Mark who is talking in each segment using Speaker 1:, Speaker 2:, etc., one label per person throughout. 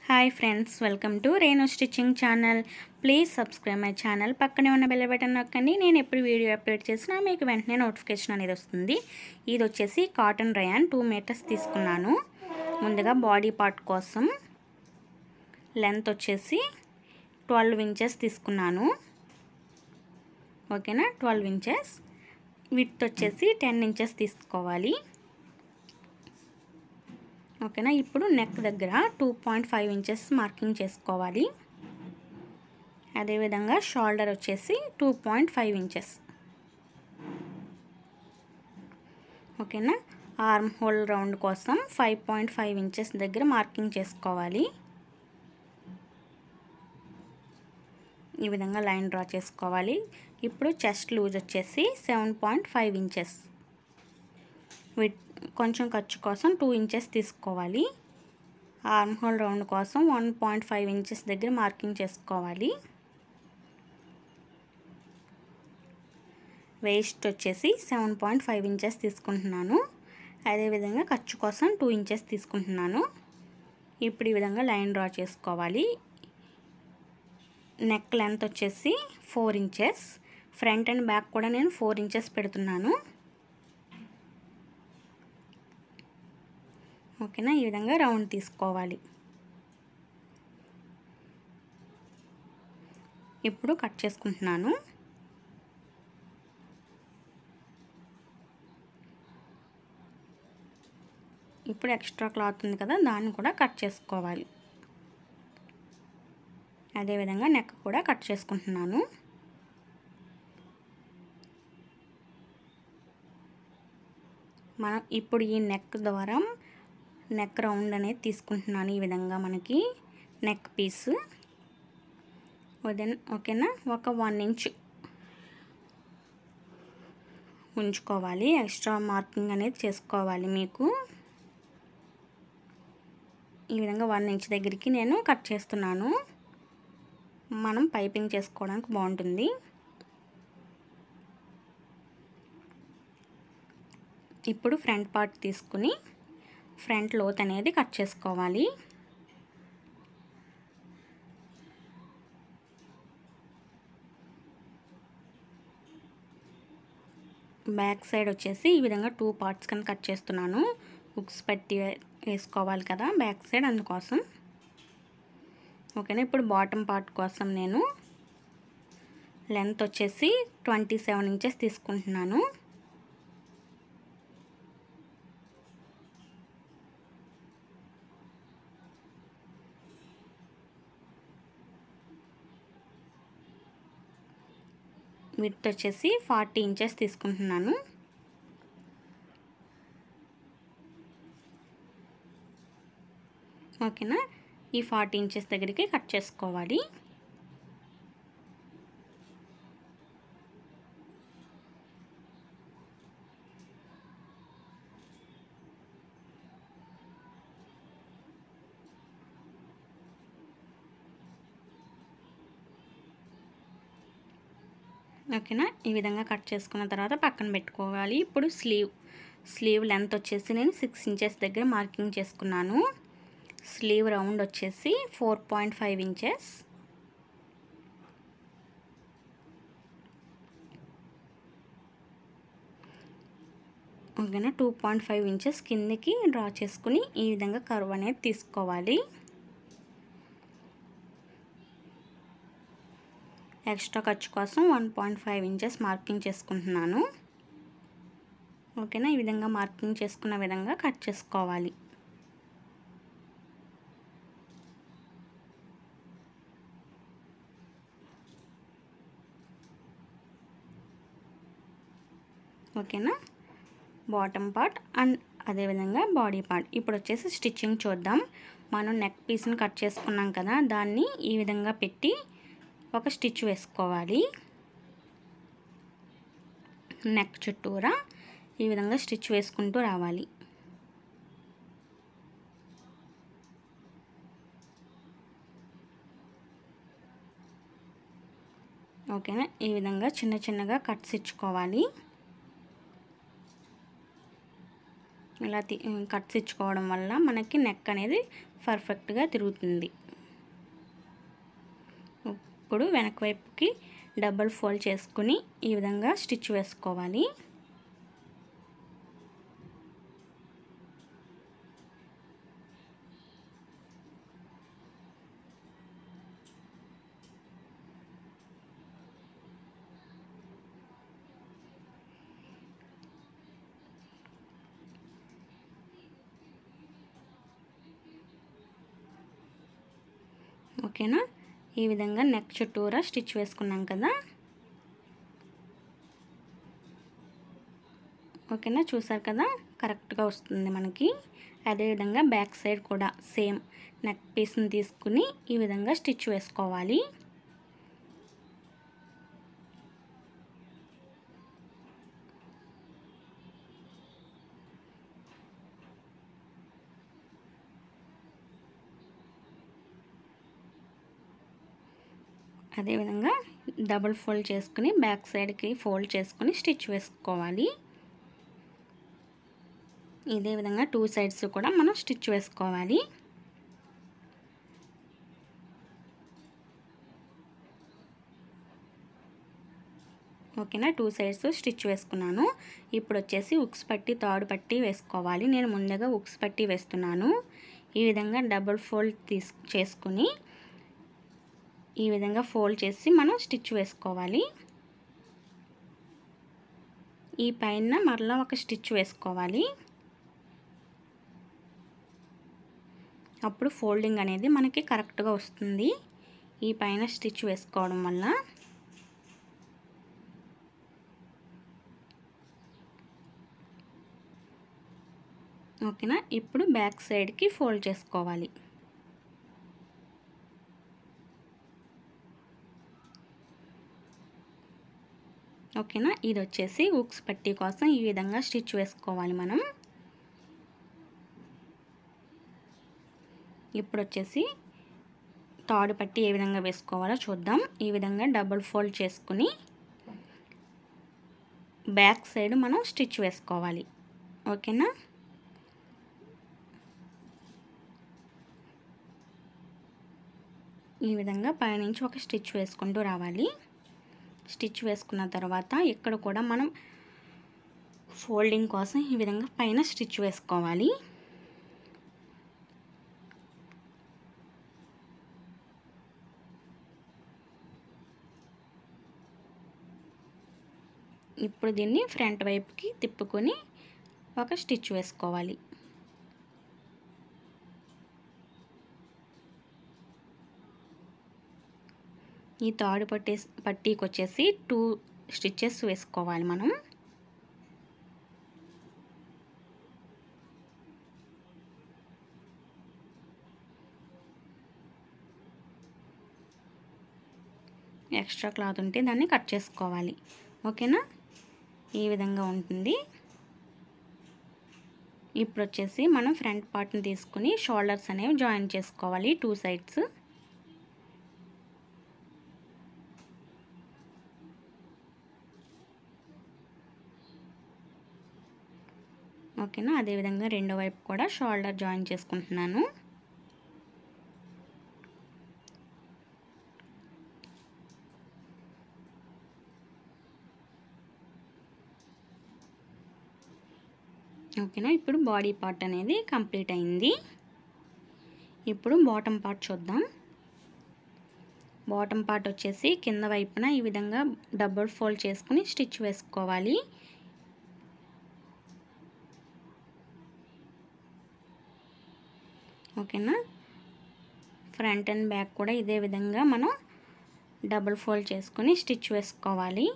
Speaker 1: hi friends welcome to Renu stitching channel please subscribe my channel పక్కనే ఉన్న bell button నొక్కండి నేను ఎప్పుడు వీడియో అప్లోడ్ చేసినా మీకు వెంటనే నోటిఫికేషన్ అనేది వస్తుంది ఇది వచ్చేసి కాటన్ రయాన్ టూ మీటర్స్ తీసుకున్నాను ముందుగా బాడీ పార్ట్ కోసం లెంత్ వచ్చేసి ట్వెల్వ్ ఇంచెస్ తీసుకున్నాను ఓకేనా ట్వెల్వ్ ఇంచెస్ విత్ వచ్చేసి టెన్ ఇంచెస్ తీసుకోవాలి ఓకేనా ఇప్పుడు నెక్ దగ్గర two point five inches marking చేసుకోవాలి అదేవిధంగా షోల్డర్ వచ్చేసి టూ పాయింట్ ఫైవ్ ఇంచెస్ ఓకేనా ఆర్మ్ హోల్ రౌండ్ కోసం ఫైవ్ పాయింట్ ఫైవ్ ఇంచెస్ దగ్గర మార్కింగ్ చేసుకోవాలి ఈ విధంగా లైన్ డ్రా చేసుకోవాలి ఇప్పుడు చెస్ట్ లూజ్ వచ్చేసి seven point five inches with కొంచెం ఖర్చు కోసం టూ ఇంచెస్ తీసుకోవాలి ఆర్మ్ హోల్ రౌండ్ కోసం వన్ పాయింట్ ఫైవ్ ఇంచెస్ దగ్గర మార్కింగ్ చేసుకోవాలి వేస్ట్ వచ్చేసి సెవెన్ పాయింట్ ఫైవ్ ఇంచెస్ తీసుకుంటున్నాను అదేవిధంగా ఖర్చు కోసం టూ ఇంచెస్ తీసుకుంటున్నాను ఇప్పుడు ఈ విధంగా లైన్ డ్రా చేసుకోవాలి నెక్ లెంత్ వచ్చేసి four inches front and back కూడా నేను ఫోర్ ఇంచెస్ పెడుతున్నాను ఓకేనా ఈ విధంగా రౌండ్ తీసుకోవాలి ఇప్పుడు కట్ చేసుకుంటున్నాను ఇప్పుడు ఎక్స్ట్రా క్లాత్ ఉంది కదా దాన్ని కూడా కట్ చేసుకోవాలి అదేవిధంగా నెక్ కూడా కట్ చేసుకుంటున్నాను మనం ఇప్పుడు ఈ నెక్ ద్వారా నెక్ రౌండ్ అనేది తీసుకుంటున్నాను ఈ విధంగా మనకి నెక్ పీస్ ఓకేనా ఒక వన్ ఇంచ్ ఉంచుకోవాలి ఎక్స్ట్రా మార్కింగ్ అనేది చేసుకోవాలి మీకు ఈ విధంగా వన్ ఇంచ్ దగ్గరికి నేను కట్ చేస్తున్నాను మనం పైపింగ్ చేసుకోవడానికి బాగుంటుంది ఇప్పుడు ఫ్రంట్ పార్ట్ తీసుకుని ఫ్రంట్ లోత్ అనేది కట్ చేసుకోవాలి బ్యాక్ సైడ్ వచ్చేసి ఈ విధంగా టూ పార్ట్స్ కింద కట్ చేస్తున్నాను హుక్స్ పెట్టి వేసుకోవాలి కదా బ్యాక్ సైడ్ అందుకోసం ఓకేనా ఇప్పుడు బాటమ్ పార్ట్ కోసం నేను లెంత్ వచ్చేసి ట్వంటీ సెవెన్ ఇంచెస్ తీసుకుంటున్నాను విత్ వచ్చేసి ఫార్టీ ఇంచెస్ తీసుకుంటున్నాను ఓకేనా ఈ ఫార్టీ ఇంచెస్ దగ్గరికి కట్ చేసుకోవాలి ఓకేనా ఈ విధంగా కట్ చేసుకున్న తర్వాత పక్కన పెట్టుకోవాలి ఇప్పుడు స్లీవ్ స్లీవ్ లెంత్ వచ్చేసి నేను సిక్స్ ఇంచెస్ దగ్గర మార్కింగ్ చేసుకున్నాను స్లీవ్ రౌండ్ వచ్చేసి ఫోర్ పాయింట్ ఫైవ్ ఇంచెస్ ఓకేనా టూ పాయింట్ ఫైవ్ ఇంచెస్ కిందకి డ్రా చేసుకుని ఈ విధంగా కర్వ్ అనేది తీసుకోవాలి ఎక్స్ట్రా ఖర్చు కోసం one point five inches marking చేసుకుంటున్నాను ఓకేనా ఈ విధంగా మార్కింగ్ చేసుకున్న విధంగా కట్ చేసుకోవాలి ఓకేనా బాటమ్ పార్ట్ అండ్ అదేవిధంగా బాడీ పార్ట్ ఇప్పుడు వచ్చేసి స్టిచ్చింగ్ చూద్దాం మనం నెక్ పీస్ని కట్ చేసుకున్నాం కదా దాన్ని ఈ విధంగా పెట్టి ఒక స్టిచ్ వేసుకోవాలి నెక్ చుట్టూరా ఈ విధంగా స్టిచ్ వేసుకుంటూ రావాలి ఓకేనా ఈ విధంగా చిన్న చిన్నగా కట్స్ ఇచ్చుకోవాలి ఇలా తి కట్స్ ఇచ్చుకోవడం వల్ల మనకి నెక్ అనేది పర్ఫెక్ట్గా తిరుగుతుంది ఇప్పుడు వెనక వైపుకి డబల్ ఫోల్డ్ చేసుకుని ఈ విధంగా స్టిచ్ వేసుకోవాలి ఓకేనా ఈ విధంగా నెక్ చుట్టూరా స్టిచ్ వేసుకున్నాం కదా ఓకేనా చూసారు కదా కరెక్ట్గా వస్తుంది మనకి అదేవిధంగా బ్యాక్ సైడ్ కూడా సేమ్ నెక్ పీస్ని తీసుకుని ఈ విధంగా స్టిచ్ వేసుకోవాలి అదేవిధంగా డబుల్ ఫోల్డ్ చేసుకుని బ్యాక్ సైడ్కి ఫోల్డ్ చేసుకుని స్టిచ్ వేసుకోవాలి ఇదే విధంగా టూ సైడ్స్ కూడా మనం స్టిచ్ వేసుకోవాలి ఓకేనా టూ సైడ్స్ స్టిచ్ వేసుకున్నాను ఇప్పుడు వచ్చేసి ఉక్స్ పట్టి తాడు పట్టి వేసుకోవాలి నేను ముందుగా ఉక్స్ పట్టి వేస్తున్నాను ఈ విధంగా డబుల్ ఫోల్డ్ తీసు చేసుకుని ఈ విధంగా ఫోల్డ్ చేసి మనం స్టిచ్ వేసుకోవాలి ఈ పైన మరలా ఒక స్టిచ్ వేసుకోవాలి అప్పుడు ఫోల్డింగ్ అనేది మనకి కరెక్ట్గా వస్తుంది ఈ పైన స్టిచ్ వేసుకోవడం వల్ల ఓకేనా ఇప్పుడు బ్యాక్ సైడ్కి ఫోల్డ్ చేసుకోవాలి ఓకేనా ఇది వచ్చేసి ఉక్స్ పట్టీ కోసం ఈ విధంగా స్టిచ్ వేసుకోవాలి మనం ఇప్పుడు వచ్చేసి తాడు పట్టి ఏ విధంగా వేసుకోవాలో చూద్దాం ఈ విధంగా డబుల్ ఫోల్డ్ చేసుకుని బ్యాక్ సైడ్ మనం స్టిచ్ వేసుకోవాలి ఓకేనా ఈ విధంగా పైనుంచి ఒక స్టిచ్ వేసుకుంటూ రావాలి స్టిచ్ వేసుకున్న తర్వాత ఇక్కడ కూడా మనం ఫోల్డింగ్ కోసం ఈ విధంగా పైన స్టిచ్ వేసుకోవాలి ఇప్పుడు దీన్ని ఫ్రంట్ వైపుకి తిప్పుకొని ఒక స్టిచ్ వేసుకోవాలి ఈ తాడు పట్టే పట్టీకి వచ్చేసి టూ స్టిచ్చెస్ వేసుకోవాలి మనం ఎక్స్ట్రా క్లాత్ ఉంటే దాన్ని కట్ చేసుకోవాలి ఓకేనా ఈ విధంగా ఉంటుంది ఇప్పుడు వచ్చేసి మనం ఫ్రంట్ పార్ట్ని తీసుకుని షోల్డర్స్ అనేవి జాయిన్ చేసుకోవాలి టూ సైడ్స్ ఓకేనా అదేవిధంగా రెండో వైపు కూడా షోల్డర్ జాయిన్ చేసుకుంటున్నాను ఓకేనా ఇప్పుడు బాడీ పార్ట్ అనేది కంప్లీట్ అయింది ఇప్పుడు బాటమ్ పార్ట్ చూద్దాం బాటమ్ పార్ట్ వచ్చేసి కింద వైపున ఈ విధంగా డబుల్ ఫోల్డ్ చేసుకుని స్టిచ్ వేసుకోవాలి ఓకేనా ఫ్రంట్ అండ్ బ్యాక్ కూడా ఇదే విధంగా మనం డబుల్ ఫోల్డ్ చేసుకుని స్టిచ్ వేసుకోవాలి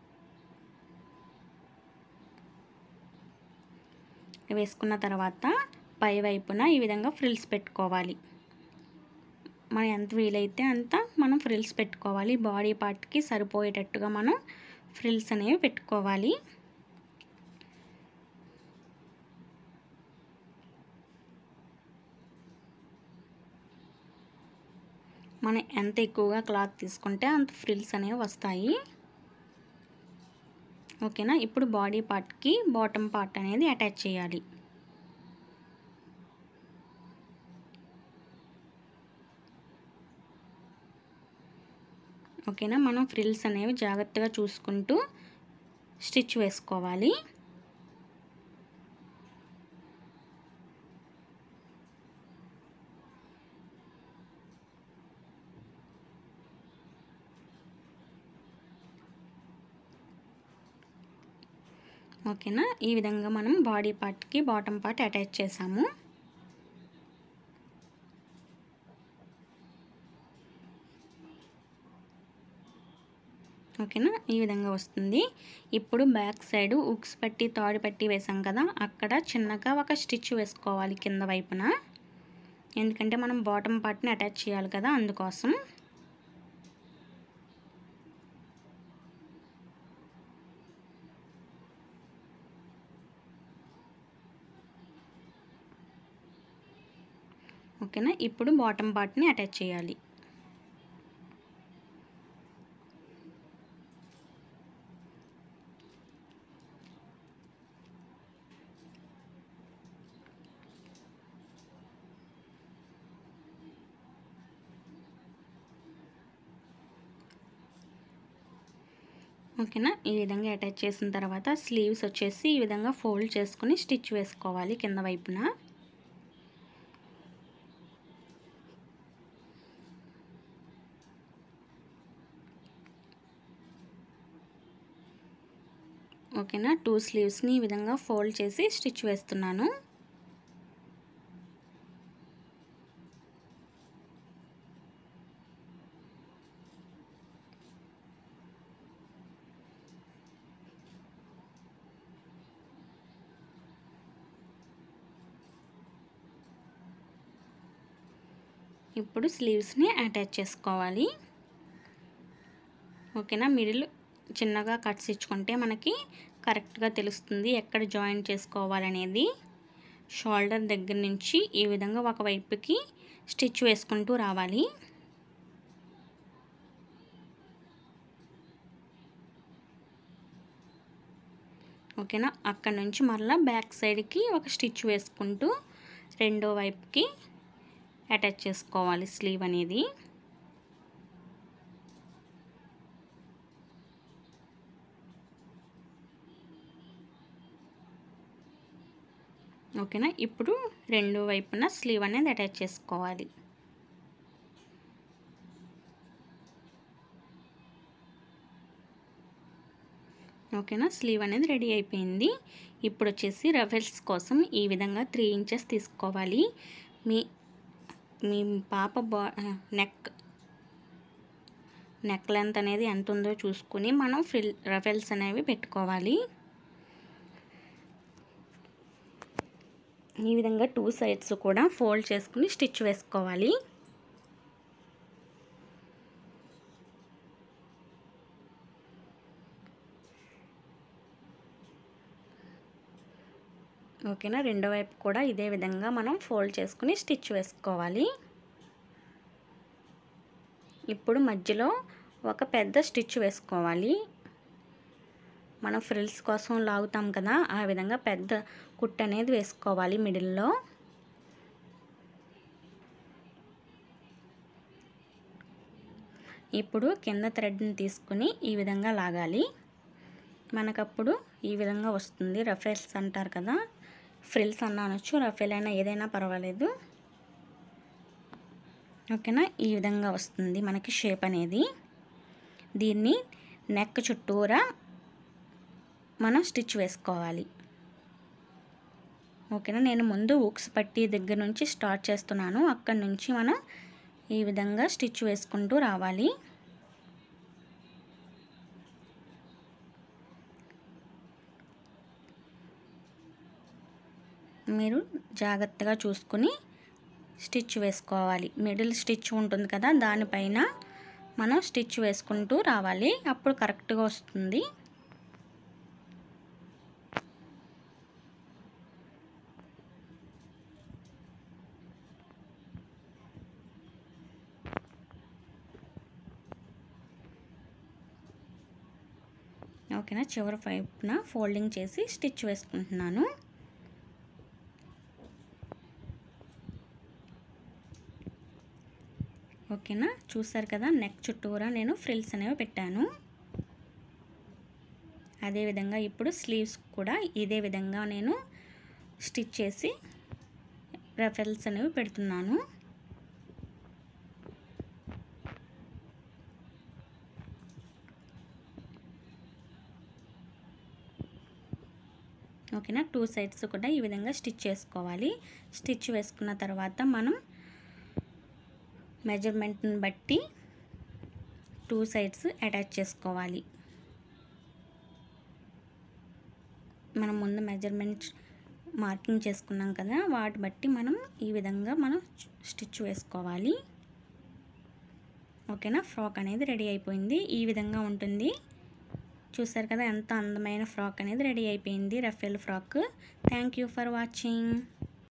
Speaker 1: వేసుకున్న తర్వాత పై వైపున ఈ విధంగా ఫ్రిల్స్ పెట్టుకోవాలి మనం ఎంత వీలైతే అంత మనం ఫ్రిల్స్ పెట్టుకోవాలి బాడీ పార్ట్కి సరిపోయేటట్టుగా మనం ఫ్రిల్స్ అనేవి పెట్టుకోవాలి మనం ఎంత ఎక్కువగా క్లాత్ తీసుకుంటే అంత ఫ్రిల్స్ అనేవి వస్తాయి ఓకేనా ఇప్పుడు బాడీ పార్ట్కి బాటమ్ పార్ట్ అనేది అటాచ్ చేయాలి ఓకేనా మనం ఫ్రిల్స్ అనేవి జాగ్రత్తగా చూసుకుంటూ స్టిచ్ వేసుకోవాలి ఓకేనా ఈ విధంగా మనం బాడీ పార్ట్కి బాటమ్ పార్ట్ అటాచ్ చేసాము ఓకేనా ఈ విధంగా వస్తుంది ఇప్పుడు బ్యాక్ సైడ్ ఉక్స్ పట్టి తాడు పట్టి వేసాం కదా అక్కడ చిన్నగా ఒక స్టిచ్ వేసుకోవాలి కింద వైపున ఎందుకంటే మనం బాటమ్ పార్ట్ని అటాచ్ చేయాలి కదా అందుకోసం ఓకేనా ఇప్పుడు బాటమ్ పార్ట్ని అటాచ్ చేయాలి ఓకేనా ఈ విధంగా అటాచ్ చేసిన తర్వాత స్లీవ్స్ వచ్చేసి ఈ విధంగా ఫోల్డ్ చేసుకుని స్టిచ్ వేసుకోవాలి కింద వైపున ఓకేనా టూ స్లీవ్స్ని ఈ విధంగా ఫోల్డ్ చేసి స్టిచ్ వేస్తున్నాను ఇప్పుడు స్లీవ్స్ని అటాచ్ చేసుకోవాలి ఓకేనా మిడిల్ చిన్నగా కట్స్ ఇచ్చుకుంటే మనకి కరెక్ట్గా తెలుస్తుంది ఎక్కడ జాయిన్ చేసుకోవాలనేది షోల్డర్ దగ్గర నుంచి ఈ విధంగా ఒక వైపుకి స్టిచ్ వేసుకుంటూ రావాలి ఓకేనా అక్కడ నుంచి మరలా బ్యాక్ సైడ్కి ఒక స్టిచ్ వేసుకుంటూ రెండో వైపుకి అటాచ్ చేసుకోవాలి స్లీవ్ అనేది ఓకేనా ఇప్పుడు రెండు వైపున స్లీవ్ అనేది అటాచ్ చేసుకోవాలి ఓకేనా స్లీవ్ అనేది రెడీ అయిపోయింది ఇప్పుడు వచ్చేసి రఫెల్స్ కోసం ఈ విధంగా త్రీ ఇంచెస్ తీసుకోవాలి మీ మీ పాప బా నెక్ నెక్ లెంత్ అనేది ఎంత ఉందో చూసుకుని మనం ఫ్రిల్ రఫెల్స్ అనేవి పెట్టుకోవాలి ఈ విధంగా టూ సైడ్స్ కూడా ఫోల్డ్ చేసుకుని స్టిచ్ వేసుకోవాలి ఓకేనా రెండో వైపు కూడా ఇదే విధంగా మనం ఫోల్డ్ చేసుకుని స్టిచ్ వేసుకోవాలి ఇప్పుడు మధ్యలో ఒక పెద్ద స్టిచ్ వేసుకోవాలి మనం ఫ్రిల్స్ కోసం లాగుతాం కదా ఆ విధంగా పెద్ద కుట్ అనేది వేసుకోవాలి మిడిల్లో ఇప్పుడు కింద థ్రెడ్ని తీసుకుని ఈ విధంగా లాగాలి మనకప్పుడు ఈ విధంగా వస్తుంది రఫెల్స్ అంటారు కదా ఫ్రిల్స్ అన్న అనొచ్చు రఫెల్ అయినా ఏదైనా పర్వాలేదు ఓకేనా ఈ విధంగా వస్తుంది మనకి షేప్ అనేది దీన్ని నెక్ చుట్టూరా మనం స్టిచ్ వేసుకోవాలి ఓకేనా నేను ముందు ఉక్స్ పట్టి దగ్గర నుంచి స్టార్ట్ చేస్తున్నాను అక్కడి నుంచి మనం ఈ విధంగా స్టిచ్ వేసుకుంటూ రావాలి మీరు జాగ్రత్తగా చూసుకుని స్టిచ్ వేసుకోవాలి మిడిల్ స్టిచ్ ఉంటుంది కదా దానిపైన మనం స్టిచ్ వేసుకుంటూ రావాలి అప్పుడు కరెక్ట్గా వస్తుంది ఓకేనా చివరి వైపున ఫోల్డింగ్ చేసి స్టిచ్ వేసుకుంటున్నాను ఓకేనా చూసారు కదా నెక్ చుట్టూరా నేను ఫ్రిల్స్ అనేవి పెట్టాను అదేవిధంగా ఇప్పుడు స్లీవ్స్ కూడా ఇదే విధంగా నేను స్టిచ్ చేసి రెఫెల్స్ అనేవి పెడుతున్నాను ఓకేనా టూ సైడ్స్ కూడా ఈ విధంగా స్టిచ్ చేసుకోవాలి స్టిచ్ వేసుకున్న తర్వాత మనం మెజర్మెంట్ని బట్టి టూ సైడ్స్ అటాచ్ చేసుకోవాలి మనం ముందు మెజర్మెంట్ మార్కింగ్ చేసుకున్నాం కదా వాటి బట్టి మనం ఈ విధంగా మనం స్టిచ్ వేసుకోవాలి ఓకేనా ఫ్రాక్ అనేది రెడీ అయిపోయింది ఈ విధంగా ఉంటుంది చూసారు కదా ఎంత అందమైన ఫ్రాక్ అనేది రెడీ అయిపోయింది ruffle frock thank you for watching